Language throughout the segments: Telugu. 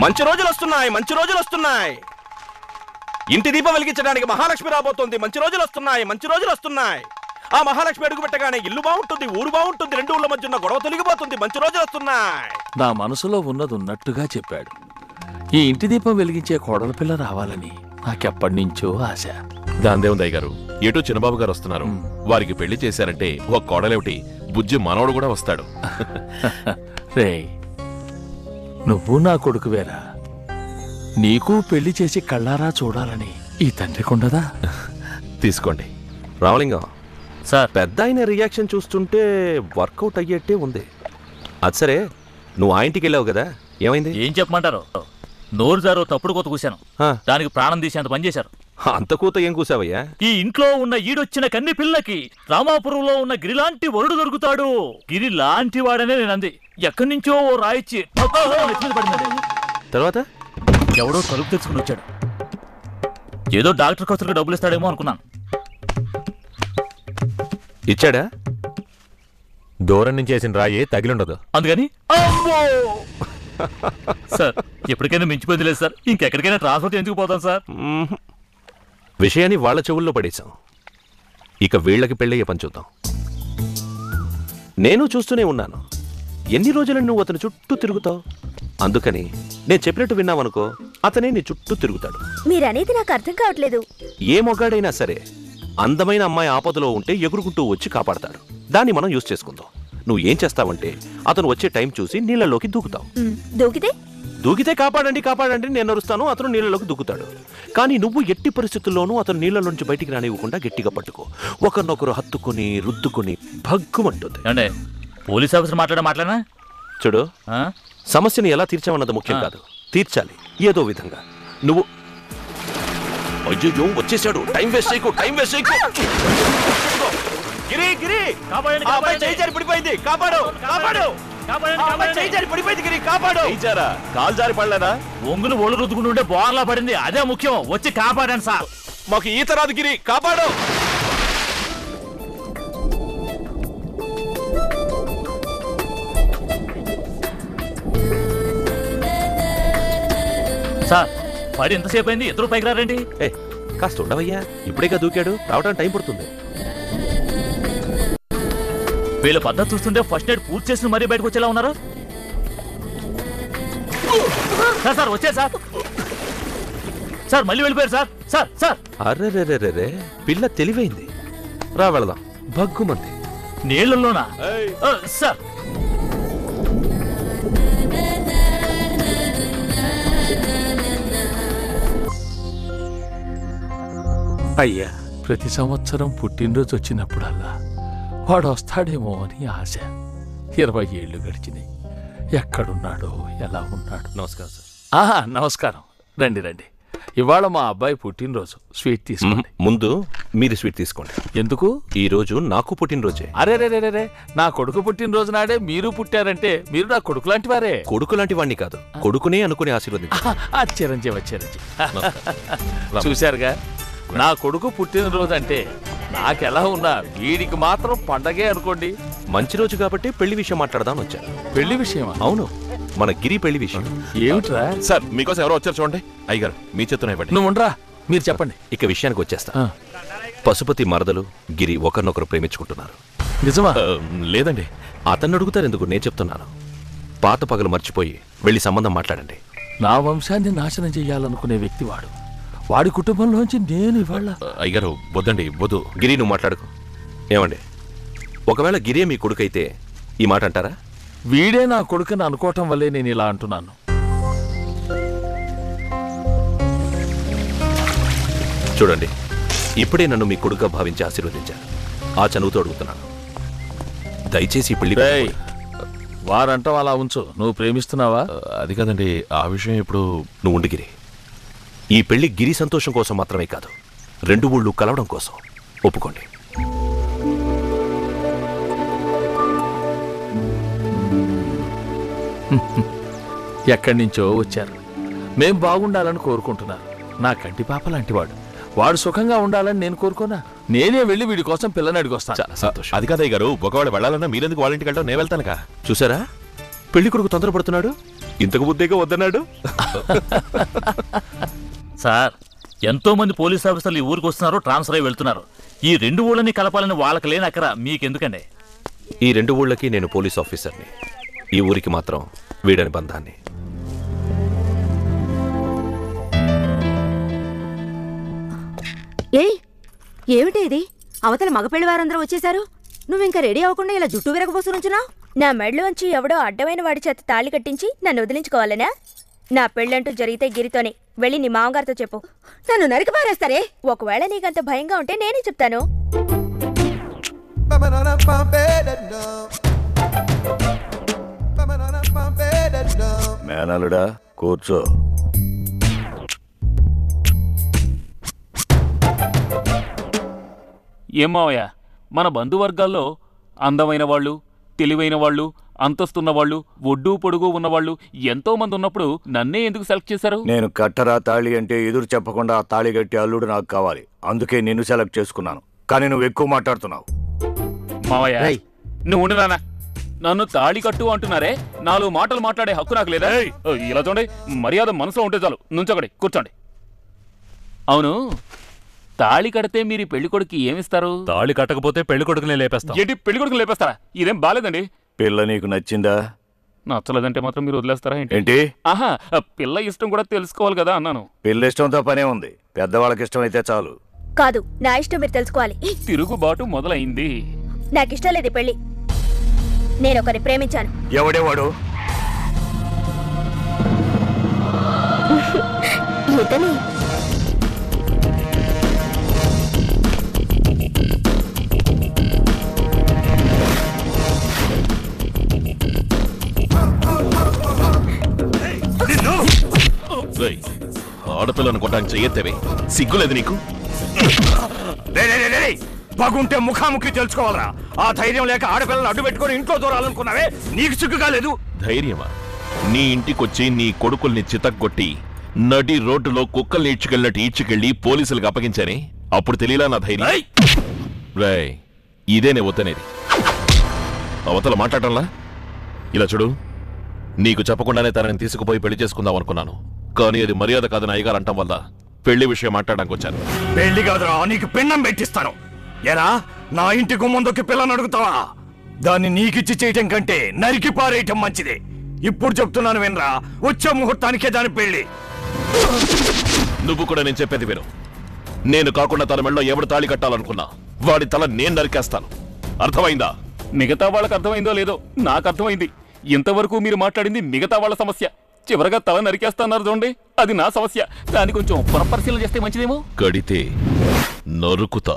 మంచి రోజులు వస్తున్నాయి మంచి రోజులు వస్తున్నాయి ఇంటి దీపం వెలిగించడానికి మహాలక్ష్మి రాబోతోంది మంచి రోజులు వస్తున్నాయి మంచి రోజులు వస్తున్నాయి ఆ మహాలక్ష్మి అడుగు పెట్టగానే ఇల్లు బాగుంటుంది ఊరు బాగుంటుంది రెండు ఊళ్ళ మధ్య ఉన్న గొడవ తొలగిపోతుంది మంచి రోజులు వస్తున్నాయి నా మనసులో ఉన్నది ఉన్నట్టుగా చెప్పాడు ఈ ఇంటి దీపం వెలిగించే కోడల పిల్ల రావాలని నాకెప్పటి నుంచో ఆశ దాందేవుందయ్య గారు ఎటు చిన్నబాబు గారు వస్తున్నారు వారికి పెళ్లి చేశారంటే ఒక కోడలేమిటి బుజ్జి మనవడు కూడా వస్తాడు రే నువ్వు నా కొడుకువేరా నీకు పెళ్లి చేసి కళ్ళారా చూడాలని ఈ తండ్రికుండదా తీసుకోండి రామలింగం సార్ పెద్ద ఆయన రియాక్షన్ చూస్తుంటే వర్కౌట్ అయ్యేట్టే ఉంది అది సరే నువ్వు ఆ ఇంటికి వెళ్ళావు కదా ఏమైంది ఏం చెప్పమంటారు నోరు జారో తప్పుడు కొత్త కూశాను ఆ, దానికి ప్రాణం తీసేంత పని చేశారు అంత కూత ఏం కూసావయ్యా ఈ ఇంట్లో ఉన్న ఈడొచ్చిన కన్ని పిల్లకి రామాపురంలో ఉన్న గిరిలాంటి వరుడు దొరుకుతాడు గిరి లాంటి వాడనే నేను అంది ఎక్కడి నుంచో ఓ రాయిచ్చి అబ్బో, నెత్తి మీద పడిందండి. తర్వాత ఎవడో తలుపు తెచ్చుకుని వచ్చాడు ఏదో డాక్టర్ ఖర్చులకు డబ్బులు ఇస్తాడేమో అనుకున్నాను ఇచ్చాడా దూరం నుంచి వేసిన రాయి తగిలుండదు అందుకని అమ్మో సార్ ఎప్పటికైనా మించిపోయింది లేదు సార్ ఇంకెక్కడికైనా ట్రాన్స్ఫర్ ఎందుకు పోతాం సార్ మ్మ్హ్. విషయాన్ని వాళ్ళ చెవుల్లో పడేశాం ఇక వీళ్ళకి పెళ్ళయ్యే పని చూద్దాం నేను చూస్తూనే ఉన్నాను ఎన్ని రోజులని నువ్వు అతని చుట్టూ తిరుగుతావు అందుకని నేను చెప్పినట్టు విన్నావనుకో అతనే నీ చుట్టూ తిరుగుతాడు మీరనేది నాకు అర్థం కావట్లేదు ఏ మొగాడైనా సరే అందమైన అమ్మాయి ఆపదలో ఉంటే ఎగురుకుంటూ వచ్చి కాపాడతాడు దాన్ని మనం యూజ్ చేసుకుందాం నువ్వు ఏం చేస్తావంటే అతను వచ్చే టైం చూసి నీళ్ళలోకి దూకుతావు మ్, దూకితే దూకితే కాపాడండి కాపాడండి నేను అరుస్తాను అతను నీళ్ళలోకి దూకుతాడు కానీ నువ్వు ఎట్టి పరిస్థితుల్లోనూ అతను నీళ్ళ నుంచి బయటికి రానివ్వకుండా గట్టిగా పట్టుకో ఒకరినొకరు హత్తుకొని రుద్దుకొని భగ్గుమంటుంది ఏమండే పోలీస్ ఆఫీసర్ మాట్లాడే మాట్లాడనా చూడు ఆ? సమస్యని ఎలా తీర్చామన్నది ముఖ్యం ఆ. కాదు తీర్చాలి ఏదో విధంగా నువ్వు అయ్యో వచ్చేసాడు టైం వేస్ట్ చేయకు టైం వేస్ట్ చేయకు గిరి గిరి కాపాడండి, ఆ అమ్మాయి కాపాడండి. చేయి జారి పడిపోయింది కాపాడు కాపాడు కాపాడండి, ఆ అమ్మాయి కాపాడండి. చేయి జారి పడిపోయింది గిరి కాపాడు ఇచ్చారా కాలు జారి పడలేదా ఒంగును ఒళ్ళు రుద్దుకుంటూ ఉంటే బోర్లా పడింది అదే ముఖ్యం వచ్చి కాపాడండి సార్ మాకు ఈత రాదు గిరి కాపాడు సార్ పడి ఎంతసేపు అయింది ఇద్దరు పైకి రారండి ఏ కాస్త ఉండవయ్యా ఇప్పుడేగా దూకాడు రావడానికి టైం పడుతుంది వీళ్ళ పద్ధతి చూస్తుంటే ఫస్ట్ నైట్ పూర్తి చేసిన మరీ బయటకు వచ్చేలా ఉన్నారు సార్ సార్ వచ్చే సార్ సార్ మళ్ళీ వెళ్ళిపోయారు సార్ సార్ సార్ అర్రెరెరెరెరే పిల్ల తెలివైంది రా వెళదాం భగ్గుమంది నీళ్ళల్లోనా ఆ, సార్ అయ్యా ప్రతి సంవత్సరం పుట్టినరోజు వచ్చినప్పుడల్లా వాడు వస్తాడేమో అని ఆశ ఇరవై ఏళ్ళు గడిచినాయి ఎక్కడున్నాడో ఎలా ఉన్నాడు నమస్కారం సార్ ఆహా నమస్కారం రండి రండి ఇవాళ మా అబ్బాయి పుట్టినరోజు స్వీట్ తీసుకోండి ముందు మీరు స్వీట్ తీసుకోండి ఎందుకు ఈ రోజు నాకు పుట్టినరోజే అరే రే రే రే, రే నా కొడుకు పుట్టినరోజు నాడే మీరు పుట్టారంటే మీరు నా కొడుకు లాంటి వారే కొడుకు లాంటి వాడిని కాదు కొడుకునే అనుకుని ఆశీర్వదించు ఆ చిరంజీవి చిరంజీవి చూశారుగా నా కొడుకు పుట్టినరోజు అంటే నాకెలా ఉన్నా వీడికి మాత్రం పండగే అనుకోండి మంచి రోజు కాబట్టి పెళ్లి విషయం మాట్లాడదాం వచ్చాను పెళ్లి విషయమా అవును మన గిరి పెళ్లి విషయం ఏమిట్రా సార్ మీకోసం ఎవరో వచ్చారు చూడండి అయ్యగారు మీ చేతున్న ఇవ్వండి నువ్వు ఉండరా మీరు చెప్పండి ఇక విషయానికి వచ్చేస్తా ఆ, పశుపతి మరదలు గిరి ఒకరినొకరు ప్రేమించుకుంటున్నారు నిజమా ఆ, లేదండి అతన్ని అడుగుతారు ఎందుకు నేను చెప్తున్నాను పాత పగలు మర్చిపోయి వెళ్ళి సంబంధం మాట్లాడండి నా వంశాన్ని నాశనం చెయ్యాలనుకునే వ్యక్తి వాడు వాడి కుటుంబంలోంచి నేను ఇవాళ ఆ, అయ్యగారు వద్దండి వద్దు గిరి నువ్వు మాట్లాడుకో ఏమండి ఒకవేళ గిరే మీ కొడుకైతే ఈ మాట అంటారా వీడే నా కొడుకుని అనుకోవటం వల్లే నేను ఇలా అంటున్నాను చూడండి ఇప్పుడే నన్ను మీ కొడుకుగా భావించి ఆశీర్వదించారు ఆ చనువుతో అడుగుతున్నాను దయచేసి ఈ పెళ్లి రేయ్, వారంటం అలా ఉంచు నువ్వు ప్రేమిస్తున్నావా ఆ, అది కాదండి ఆ విషయం ఇప్పుడు నువ్వు ఉండు గిరి ఈ పెళ్లి గిరి సంతోషం కోసం మాత్రమే కాదు రెండు ఊళ్ళు కలవడం కోసం ఒప్పుకోండి ఎక్కడి నుంచో వచ్చారు మేం బాగుండాలని కోరుకుంటున్నారు నా కంటి పాప లాంటివాడు వాడు సుఖంగా ఉండాలని నేను కోరుకోనా నేనే వెళ్ళి వీడి కోసం పిల్లని అడిగొస్తాను చాలా సంతోషం అది కాదు అయ్యగారు ఒకవేళ వెళ్ళాలన్నా మీరెందుకు వాళ్ళ ఇంటికి వెళ్ళడం నేను వెళ్తానుగా చూసారా పెళ్లి కొడుకు తొందరపడుతున్నాడు ఇంతకు బుద్ధిగా వద్దన్నాడు సార్ ఎంతో మంది పోలీస్ ఆఫీసర్లు ఈ ఊరికి వస్తున్నారు ట్రాన్స్ఫర్ అయి వెళ్తున్నారు ఈ రెండు ఊళ్ళని కలపాలని వాళ్ళకి లేని అక్కర మీకెందుకండి ఈ రెండు ఊళ్ళకి నేను పోలీస్ ఆఫీసర్ని ఈ ఊరికి మాత్రం వీడని బంధాన్ని ఏయ్ ఏమిటి ఇది అవతల మగపెళ్లి వారందరూ వచ్చేశారు నువ్వు ఇంకా రెడీ అవ్వకుండా ఇలా జుట్టు విరగబోసునుంచునా నా మెడలోంచి ఎవడో అడ్డమైన వాడి చేత తాళి కట్టించి నన్ను వదిలించుకోవాలనా నా పెళ్ళంటూ జరిగితే గిరితోనే వెళ్ళి నీ మామగారితో చెప్పు నన్ను నరికి పారేస్తారే ఒకవేళ నీకంత భయంగా ఉంటే నేనే చెప్తాను మేనలుడా కూర్చో ఏం మావయ్య మన బంధువర్గాల్లో అందమైన వాళ్ళు తెలివైన వాళ్ళు అంతస్తున్న వాళ్ళు ఒడ్డు పొడుగు ఉన్నవాళ్ళు ఎంతో మంది ఉన్నప్పుడు నన్నే ఎందుకు సెలెక్ట్ చేశారు నేను కట్టరా తాళి అంటే ఎదురు చెప్పకుండా ఆ తాళి కట్టి అల్లుడు నాకు కావాలి అందుకే నిన్ను సెలెక్ట్ చేసుకున్నాను కానీ నువ్వు ఎక్కువ మాట్లాడుతున్నావు మావయ్య నువ్వు ఉండు నాన్న నన్ను తాళి కట్టు అంటున్నారే నాలుగు మాటలు మాట్లాడే హక్కు నాకు లేదా ఓ, ఇలా చూడండి మర్యాద మనసులో ఉంటే చాలు నుంచోకండి కూర్చోండి అవును తాళి కడితే మీరు ఈ పెళ్లి కొడుకు ఏమిస్తారు తాళి కట్టకపోతే పెళ్లి కొడుకునే లేపేస్తాం ఏంటి పెళ్లి కొడుకు లేపేస్తారా ఇదేం బాలేదండి పిల్ల నీకు నచ్చిందా నచ్చలేదంటే మాత్రం మీరు వదిలేస్తారా ఏంటి ఏంటి ఆహా ఆ పిల్ల ఇష్టం కూడా తెలుసుకోవాలి కదా అన్నాను పిల్ల ఇష్టంతో పనే ఉంది పెద్దవాళ్ళకి ఇష్టం అయితే చాలు కాదు నా ఇష్టం మీరు తెలుసుకోవాలి తిరుగుబాటు మొదలైంది నాకు ఇష్టం లేదు ఈ పెళ్లి నేను ఒకరిని ప్రేమించాను ఎవడేవాడు ఇతని రేయ్, ఆడపిల్లను కొట్టడానికి చెయ్యెత్తేవే సిగ్గులేదు నీకు రేయ్, రేయ్, రేయ్, రేయ్! పగుంటే ముఖాముఖి తెలుసుకోవాలరా ఆ ధైర్యం లేక ఆడపిల్లలు అడ్డు పెట్టుకొని ఇంట్లో దూరాలనుకున్నావే నీకు సిగ్గుగా లేదు ధైర్యమా నీ ఇంటికొచ్చి నీ కొడుకుల్ని చితగ్గొట్టి నడి రోడ్డులో కుక్కల్ని ఈడ్చుకెళ్ళినట్టు ఈడ్చుకెళ్ళి పోలీసులకు అప్పగించానే అప్పుడు తెలియలా నా ధైర్యం రేయ్ ఇదేనే వద్దనేది అవతల మాట్లాడటంలా ఇలా చూడు నీకు చెప్పకుండానే తనని తీసుకుపోయి పెళ్లి చేసుకుందాం అనుకున్నాను కానీ అది మర్యాద కాదని అయ్యగారు అంటం వల్ల పెళ్లి విషయం మాట్లాడడానికి వచ్చాను పెళ్లి కాదురా నీకు పిండం పెట్టిస్తాను ఎరా నా ఇంటి గుమ్మందొక్కి పిల్లని అడుగుతావా దాన్ని నీకిచ్చి చేయటం కంటే నరికి పారేయటం మంచిది ఇప్పుడు చెప్తున్నాను వినరా వచ్చే ముహూర్తానికే దాని పెళ్లి నువ్వు కూడా నేను చెప్పేది విను నేను కాకుండా తన మెళ్ళలో ఎవడు తాళి కట్టాలనుకున్నా వాడి తల నేను నరికేస్తాను అర్థమైందా మిగతా వాళ్ళకి అర్థమైందో లేదో నాకు అర్థమైంది ఇంతవరకు మీరు మాట్లాడింది మిగతా వాళ్ళ సమస్య చివరగా తల నరికేస్తున్నారు చూడండి అది నా సమస్య దాన్ని కొంచెం పునఃపరిశీలన చేస్తే మంచిదేమో కడితే నరుకుతా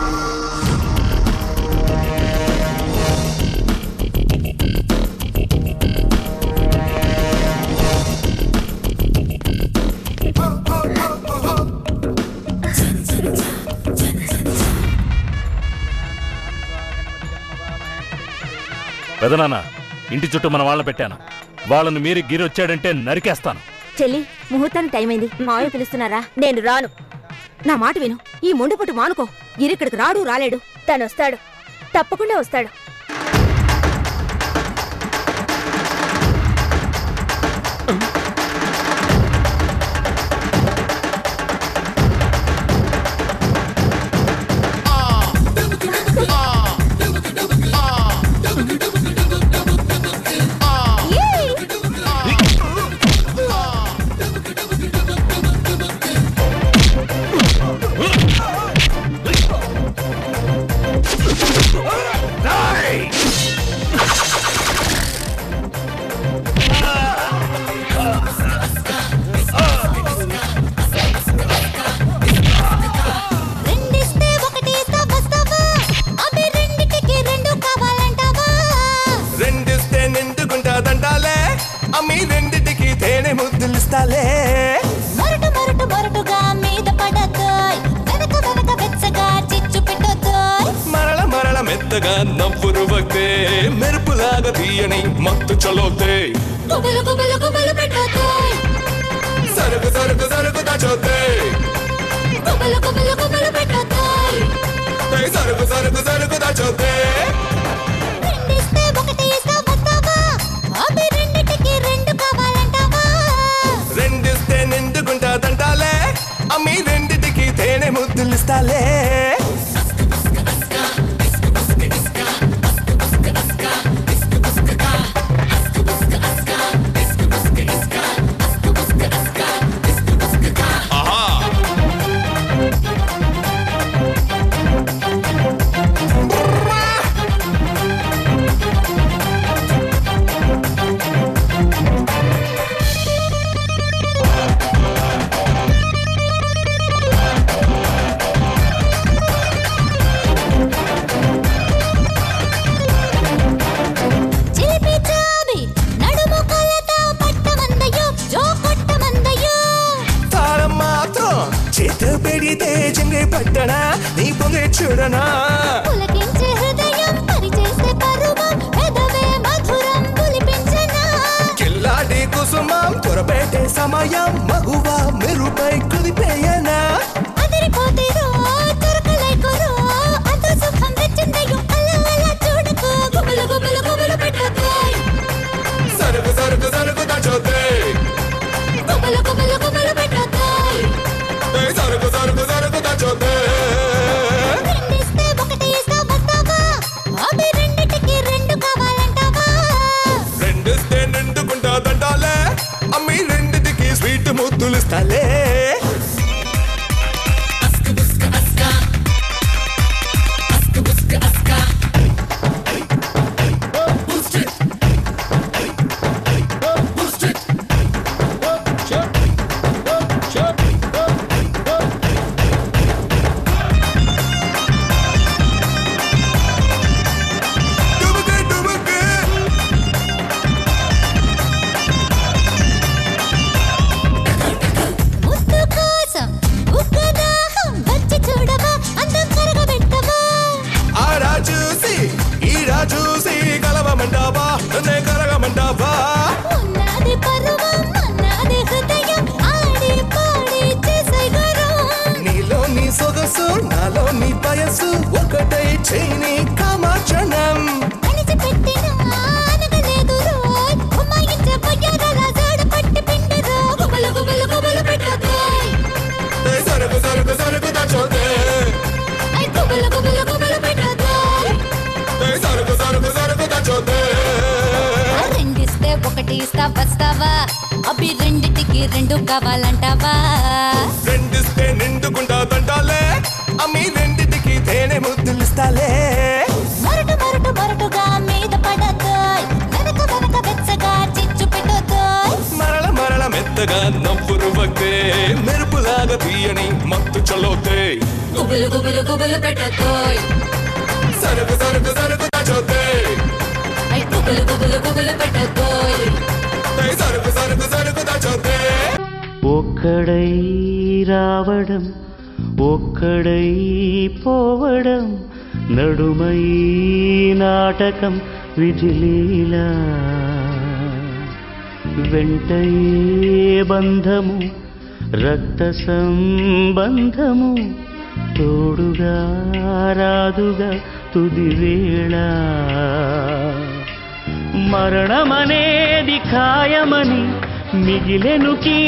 పెదనాన్న ఇంటి చుట్టూ మన వాళ్ళని పెట్టాను వాళ్ళని మీరు గిరి వచ్చాడంటే నరికేస్తాను చెల్లి ముహూర్తానికి టైం అయింది మావయ్య పిలుస్తున్నారా నేను రాను నా మాట విను ఈ మొండిపట్టు మానుకో ఇరిక్కడికి రాడు రాలేడు తను వస్తాడు తప్పకుండా వస్తాడు రెండిస్తే ఒకటి ఇస్తా వస్తావా అవి రెండిటికి రెండు కావాలంటావా రెండిస్తే నిండుకుంటాదంటాలే అమ్మి రెండిటికి తేనె ముద్దులిస్తాలే మొరటు మొరటు మొరటుగా మీద పడతాయ్ వెనక వెనక వెచ్చగా చిచ్చు పెట్టొద్దాయ్ మరల మరల మెత్తగా నవ్వురు వగ్గే మెరుపులాగా తీయని మత్తు చలోతే గుబులు గుబులు గుబులు పెట్టొద్దాయ్ సరుకు సరుకు సరుకు దాచోతే గుబులు గుబులు గుబులు పెట్టొద్దాయ్ సరుకు సరుకు సరుకు దాచోతే రెండిస్తే ఒకటి ఇస్తా వస్తావా అవి రెండిటికి రెండు కావాలంటావా ముద్దులిస్తాలే చిలిపి చావి నడుము కలతో పట్టమందయ్యో జో కొట్టమందయ్యో తాళం మాత్రం చేత పెడితే చెంగే పట్టనా నీ పొంగే చూడనా పులకించే హృదయం పరిచేసే పరువం పెదవే మధురం పులిపించనా కిల్లాడి కుసుమం త్వరపెట్టే సమయం మగువ మెరుపై కుదిపేయనా అదిరిపోతేరో దొరకలేకురో అంత సుఖం తెచ్చిందయ్యో అలా అలా చూడకు గుబులు గుబులు గుబులు పెట్టకోయ్ సరుకు సరుకు సరుకు దచోతే గుబులు గుబులు గుబులు పెట్టకోయ్ సరుకు సరుకు సరుకు దచోతే రెండిస్తే ఒకటి ఇస్తా వస్తావా అవి రెండిటికి రెండు కావాలంటావా రెండిస్తే నిండుకుంటా దండాలే అమ్మి రెండిటికి స్వీట్ ముద్దులిస్తాలే డుబుకు డుబుకు ముద్దు కోసం ఉప్పు దాహం వచ్చి చూడవా అందం కరగబెట్టవా ఆడా చూసి ఈడా చూసి కలవమంటావా నన్నే కరగమంటావా ఉన్నది పరువం అన్నది హృదయం ఆడి పాడి చేసే గరం నీలో నీ సొగసు నాలో నీ వయసు ఒకటై చేయి కామాచనం కలిసి పెట్టిన అనగలేదు రోయ్ ఉమ్మాయించే పొయ్యారాల జాడ పట్టి పిండి రో గుబలు గుబలు గుబలు పెట్టకోయ్ సరుకు సరుకు సరుకు దచోతే ఐ గుబలు గుబలు గుబలు పెట్టకోయ్ సరుకు సరుకు సరుకు దచోతే ఆ రెండిస్తే ఒకటి ఇస్తా వస్తావా అవి రెండిటికి రెండు కావాలంటావా రెండిస్తే నిండుకుంటా దండాలే అమ్మి రెండిటికి తేనె ముద్దులిస్తాలే మరటు మరటు మరటుగా మీద పడతాయ్ వెనక వెనక వెచ్చగా చిచ్చు పెట్టతాయ్ మరల మరల మెత్తగా నవ్వురు వగ్గే మెరుపులాగా తీయని మత్తు చల్లోతే గుబులు గుబులు గుబులు పెట్టకోయ్ సరుకు సరుకు సరుకు దచోతే ఐ గుబులు గుబులు గుబులు పెట్టకోయ్ సరుకు సరుకు సరుకు దచోతే ఒక్కడై రావడం ఒక్కడై పోవడం నడుమై నాటకం విధిలీలా వెంటయే బంధము రక్త సంబంధము తోడుగా రాదుగా తుది వేళ మరణమనేది ఖాయమని మిగిలెను కీ